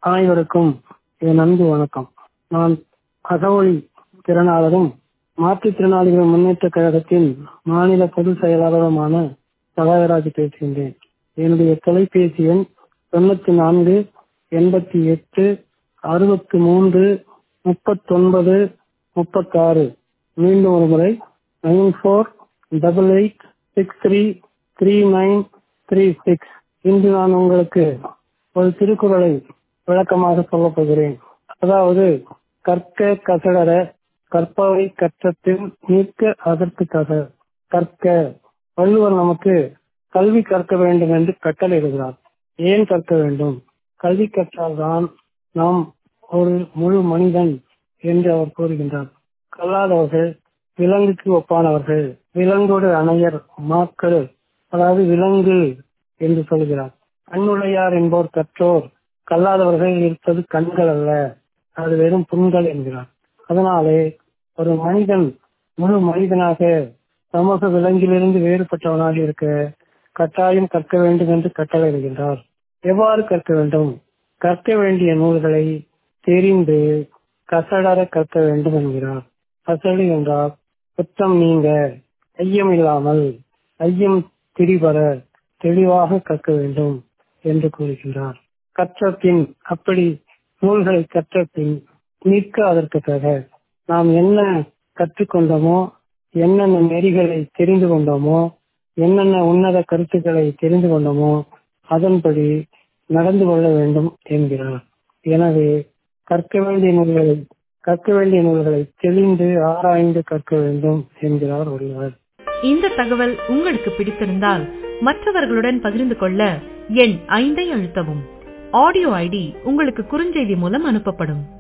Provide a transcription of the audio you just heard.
அனைவருக்கும் என் அன்பு வணக்கம் நான் அகவழி திறனாளரும் மாற்றுத்திறனாளிகள் முன்னேற்ற கழகத்தின் மாநில பொதுச் செயலாளருமான சகாயராஜ் பேசுகின்றேன் என்னுடைய தொலைபேசி எண் தொண்ணூத்தி நான்கு எண்பத்தி எட்டு அறுபத்தி மூன்று முப்பத்தொன்பது முப்பத்தாறு மீண்டும் ஒரு முறை nine four double eight six three three nine three six இன்று நான் உங்களுக்கு ஒரு திருக்குறளை விளக்கமாக சொல்லப் போகிறேன் அதாவது கற்க கசடர கற்பவை கற்றத்தில் நீக்க அதற்கு கச கற்க வள்ளுவர் நமக்கு கல்வி கற்க வேண்டும் என்று கட்டளையிடுகிறார் ஏன் கற்க வேண்டும் கல்வி கற்றால்தான் நாம் ஒரு முழு மனிதன் என்று அவர் கூறுகின்றார் கல்லாதவர்கள் விலங்குக்கு ஒப்பானவர்கள் விலங்கோடு அணையர் மாக்கள் அதாவது விலங்கு என்று சொல்கிறார் கண்ணுடையார் என்போர் கற்றோர் கல்லாதவர்கள் இருப்பது கண்கள் அல்ல அது வெறும் புண்கள் என்கிறார் அதனாலே ஒரு மனிதன் முழு மனிதனாக சமூக விலங்கிலிருந்து வேறுபட்டவனாக இருக்க கட்டாயம் கற்க வேண்டும் என்று கட்டளையிடுகின்றார் எவ்வாறு கற்க வேண்டும் கற்க வேண்டிய நூல்களை தெரிந்து கசடர கற்க வேண்டும் என்கிறார் கசடு என்றால் குற்றம் நீங்க ஐயம் இல்லாமல் ஐயம் திரிபர தெளிவாக கற்க வேண்டும் என்று கூறுகின்றார் கற்ற பின் அப்படி நூல்களை கற்ற பின் நிற்க அதற்காக நாம் என்ன கற்றுக்கொண்டோமோ என்னென்ன நெறிகளை தெரிந்து கொண்டோமோ என்னென்ன உன்னத கருத்துக்களை தெரிந்து கொண்டோமோ அதன்படி நடந்து கொள்ள வேண்டும் என்கிறார் எனவே கற்க வேண்டிய நூல்களை கற்க வேண்டிய நூல்களை தெளிந்து ஆராய்ந்து கற்க வேண்டும் என்கிறார் ஒருவர் இந்த தகவல் உங்களுக்கு பிடித்திருந்தால் மற்றவர்களுடன் பகிர்ந்து கொள்ள எண் ஐந்தை அழுத்தவும் ஆடியோ ஐடி உங்களுக்கு குறுஞ்செய்தி மூலம் அனுப்பப்படும்